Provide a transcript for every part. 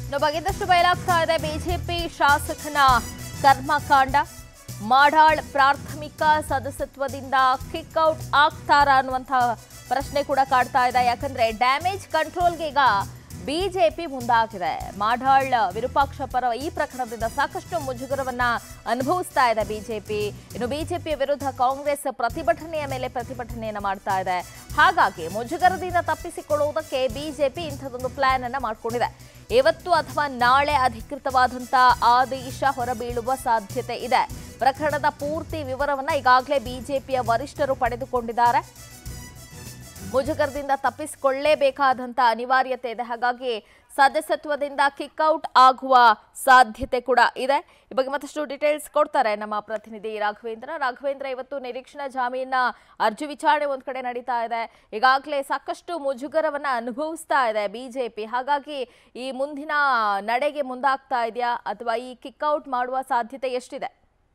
ಇನ್ನು ಬಗೆದಷ್ಟು ಬಯಲಾಗ್ತಾ ಇದೆ ಬಿಜೆಪಿ ಶಾಸಕನ ಕರ್ಮಕಾಂಡ ಮಾಡಾಳ್ ಪ್ರಾಥಮಿಕ ಸದಸ್ಯತ್ವದಿಂದ ಕಿಕ್ ಔಟ್ ಆಗ್ತಾರಾ ಅನ್ನುವಂಥ ಪ್ರಶ್ನೆ ಕೂಡ ಕಾಡ್ತಾ ಇದೆ ಯಾಕಂದ್ರೆ ಡ್ಯಾಮೇಜ್ ಕಂಟ್ರೋಲ್ಗೆ ಈಗ ಬಿಜೆಪಿ ಮುಂದಾಗಿದೆ ಮಾಡಾಳ್ ವಿರೂಪಾಕ್ಷ ಪರ ಈ ಪ್ರಕರಣದಿಂದ ಸಾಕಷ್ಟು ಮುಜುಗರವನ್ನ ಅನುಭವಿಸ್ತಾ ಇದೆ ಬಿಜೆಪಿ ಇನ್ನು ಬಿಜೆಪಿಯ ವಿರುದ್ಧ ಕಾಂಗ್ರೆಸ್ ಪ್ರತಿಭಟನೆಯ ಮೇಲೆ ಪ್ರತಿಭಟನೆಯನ್ನ ಮಾಡ್ತಾ ಇದೆ ಹಾಗಾಗಿ ಮುಜುಗರದಿಂದ ತಪ್ಪಿಸಿಕೊಳ್ಳುವುದಕ್ಕೆ ಬಿಜೆಪಿ ಇಂಥದ್ದೊಂದು ಪ್ಲಾನ್ ಅನ್ನ ಮಾಡಿಕೊಂಡಿದೆ ಇವತ್ತು ಅಥವಾ ನಾಳೆ ಅಧಿಕೃತವಾದಂತ ಆದೇಶ ಹೊರಬೀಳುವ ಸಾಧ್ಯತೆ ಇದೆ ಪ್ರಕರಣದ ಪೂರ್ತಿ ವಿವರವನ್ನ ಈಗಾಗಲೇ ಬಿಜೆಪಿಯ ವರಿಷ್ಠರು ಪಡೆದುಕೊಂಡಿದ್ದಾರೆ ಮುಜುಗರದಿಂದ ತಪ್ಪಿಸಿಕೊಳ್ಳಲೇಬೇಕಾದಂತ ಅನಿವಾರ್ಯತೆ ಇದೆ ಹಾಗಾಗಿ ಸದಸ್ಯತ್ವದಿಂದ ಕಿಕ್ಔಟ್ ಆಗುವ ಸಾಧ್ಯತೆ ಕೂಡ ಇದೆ ಈ ಬಗ್ಗೆ ಮತ್ತಷ್ಟು ಡೀಟೇಲ್ಸ್ ಕೊಡ್ತಾರೆ ನಮ್ಮ ಪ್ರತಿನಿಧಿ ರಾಘವೇಂದ್ರ ರಾಘವೇಂದ್ರ ಇವತ್ತು ನಿರೀಕ್ಷಣಾ ಜಾಮೀನ ಅರ್ಜಿ ವಿಚಾರಣೆ ಒಂದ್ ಕಡೆ ನಡೀತಾ ಇದೆ ಈಗಾಗಲೇ ಸಾಕಷ್ಟು ಮುಜುಗರವನ್ನ ಅನುಭವಿಸ್ತಾ ಇದೆ ಬಿಜೆಪಿ ಹಾಗಾಗಿ ಈ ಮುಂದಿನ ನಡೆಗೆ ಮುಂದಾಗ್ತಾ ಇದೆಯಾ ಅಥವಾ ಈ ಕಿಕ್ಔಟ್ ಮಾಡುವ ಸಾಧ್ಯತೆ ಎಷ್ಟಿದೆ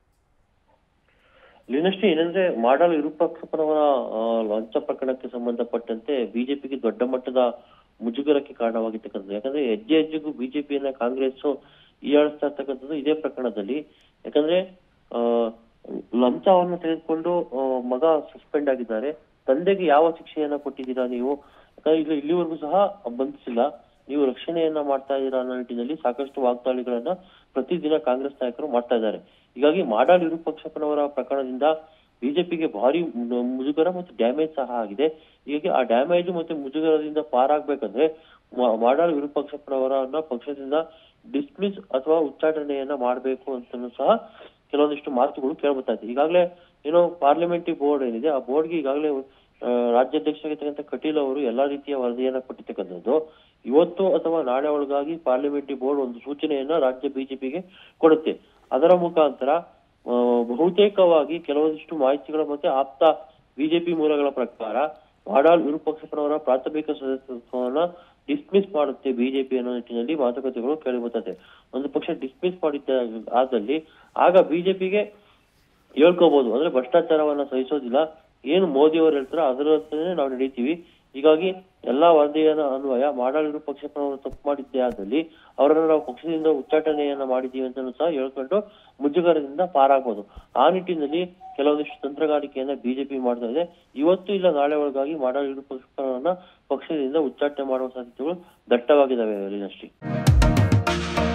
ಲೀನಶ್ರೀ ಏನಂದ್ರೆ ಮಾಡಾಳ್ ವಿರೂಪಾಕ್ಷಪ್ಪನವರ ಆ, ಲಂಚ ಪ್ರಕರಣಕ್ಕೆ ಸಂಬಂಧಪಟ್ಟಂತೆ ಬಿಜೆಪಿಗೆ ದೊಡ್ಡ ಮಟ್ಟದ ಮುಜುಗರಕ್ಕೆ ಕಾರಣವಾಗಿರ್ತಕ್ಕಂಥದ್ದು ಯಾಕಂದ್ರೆ ಹೆಜ್ಜೆ ಹೆಜ್ಜೆಗೂ ಬಿಜೆಪಿಯನ್ನ ಕಾಂಗ್ರೆಸ್ ಹೀಯಾಳಿಸ್ತಾ ಇರ್ತಕ್ಕಂಥದ್ದು ಇದೇ ಪ್ರಕರಣದಲ್ಲಿ ಯಾಕಂದ್ರೆ ಆ ಲಂಚವನ್ನು ತೆಗೆದುಕೊಂಡು ಆ, ಮಗ ಸಸ್ಪೆಂಡ್ ಆಗಿದ್ದಾರೆ ತಂದೆಗೆ ಯಾವ ಶಿಕ್ಷೆಯನ್ನ ಕೊಟ್ಟಿದ್ದೀರಾ ನೀವು ಯಾಕಂದ್ರೆ ಇಲ್ಲಿ ಇಲ್ಲಿವರೆಗೂ ಸಹ ಬಂಧಿಸಿಲ್ಲ ನೀವು ರಕ್ಷಣೆಯನ್ನ ಮಾಡ್ತಾ ಇದ್ದೀರಾ ಅನ್ನೋ ನಿಟ್ಟಿನಲ್ಲಿ ಸಾಕಷ್ಟು ವಾಗ್ದಾಳಿಗಳನ್ನ ಪ್ರತಿದಿನ ಕಾಂಗ್ರೆಸ್ ನಾಯಕರು ಮಾಡ್ತಾ ಇದ್ದಾರೆ ಹೀಗಾಗಿ ಮಾಡಾಳ್ ವಿರೂಪಾಕ್ಷಪ್ಪನವರ ಪ್ರಕರಣದಿಂದ ಬಿಜೆಪಿಗೆ ಭಾರಿ ಮು- ಮುಜುಗರ ಮತ್ತು ಡ್ಯಾಮೇಜ್ ಸಹ ಆಗಿದೆ ಹೀಗಾಗಿ ಆ ಡ್ಯಾಮೇಜ್ ಮತ್ತೆ ಮುಜುಗರದಿಂದ ಪಾರಾಗ್ಬೇಕಂದ್ರೆ ಮಾ- ಮಾಡಾಳ್ ವಿರೂಪಾಕ್ಷಪ್ಪನವರನ್ನ ಪಕ್ಷದಿಂದ ಡಿಸ್ಮಿಸ್ ಅಥವಾ ಉಚ್ಚಾಟನೆಯನ್ನ ಮಾಡಬೇಕು ಅಂತಲೂ ಸಹ ಕೆಲವೊಂದಿಷ್ಟು ಮಾತುಗಳು ಕೇಳ್ಬರ್ತಾ ಇದೆ ಈಗಾಗಲೇ ಏನೋ ಪಾರ್ಲಿಮೆಂಟರಿ ಬೋರ್ಡ್ ಏನಿದೆ ಆ ಬೋರ್ಡ್ಗೆ ಈಗಾಗಲೇ ಆ, ರಾಜ್ಯಾಧ್ಯಕ್ಷರಾಗಿರ್ತಕ್ಕಂಥ ಕಟೀಲ್ ಅವರು ಎಲ್ಲಾ ರೀತಿಯ ವರದಿಯನ್ನ ಕೊಟ್ಟಿರ್ತಕ್ಕಂಥದ್ದು ಇವತ್ತು ಅಥವಾ ನಾಳೆ ಒಳಗಾಗಿ ಪಾರ್ಲಿಮೆಂಟರಿ ಬೋರ್ಡ್ ಒಂದು ಸೂಚನೆಯನ್ನ ರಾಜ್ಯ ಬಿಜೆಪಿಗೆ ಕೊಡುತ್ತೆ ಅದರ ಮುಖಾಂತರ ಆ, ಬಹುತೇಕವಾಗಿ ಕೆಲವೊಂದಿಷ್ಟು ಮಾಹಿತಿಗಳ ಮತ್ತೆ ಆಪ್ತ ಬಿಜೆಪಿ ಮೂಲಗಳ ಪ್ರಕಾರ ಮಾಡಾಳ್ ವಿರೂಪಾಕ್ಷಪ್ಪನವರ ಪ್ರಾಥಮಿಕ ಸದಸ್ಯತ್ವವನ್ನ ಡಿಸ್ಮಿಸ್ ಮಾಡುತ್ತೆ ಬಿಜೆಪಿ ಅನ್ನೋ ನಿಟ್ಟಿನಲ್ಲಿ ಮಾತುಕತೆಗಳು ಕೇಳಿಬರ್ತದೆ ಒಂದು ಪಕ್ಷ ಡಿಸ್ಮಿಸ್ ಮಾಡಿದ್ದ ಆದಲ್ಲಿ ಆಗ ಬಿಜೆಪಿಗೆ ಹೇಳ್ಕೋಬಹುದು ಅಂದ್ರೆ ಭ್ರಷ್ಟಾಚಾರವನ್ನ ಸಹಿಸೋದಿಲ್ಲ ಏನು ಮೋದಿ ಅವರು ಹೇಳ್ತಾರೋ ಅದರಂತೆ ನಾವು ನಡೀತೀವಿ ಹೀಗಾಗಿ ಎಲ್ಲಾ ವರದಿಯನ್ನ ಅನ್ವಯ ಮಾಡಾಳ್ ವಿರೂಪಾಕ್ಷಪ್ಪನವರು ತಪ್ಪು ಮಾಡಿದ್ದೇ ಆದಲ್ಲಿ ಅವರನ್ನ ನಾವು ಪಕ್ಷದಿಂದ ಉಚ್ಚಾಟನೆಯನ್ನ ಮಾಡಿದೀವಿ ಅಂತ ಸಹ ಹೇಳ್ಕೊಂಡು ಮುಜುಗರದಿಂದ ಪಾರಾಗ್ಬೋದು ಆ ನಿಟ್ಟಿನಲ್ಲಿ ಕೆಲವೊಂದಿಷ್ಟು ತಂತ್ರಗಾರಿಕೆಯನ್ನ ಬಿಜೆಪಿ ಮಾಡ್ತಾ ಇದೆ ಇವತ್ತು ಇಲ್ಲ ನಾಳೆ ಒಳಗಾಗಿ ಮಾಡಾಳ್ ವಿರೂಪಾಕ್ಷಪ್ಪನವರನ್ನ ಪಕ್ಷದಿಂದ ಉಚ್ಚಾಟನೆ ಮಾಡುವ ಸಾಧ್ಯತೆಗಳು ದಟ್ಟವಾಗಿದ್ದಾವೆ ಅಷ್ಟೇ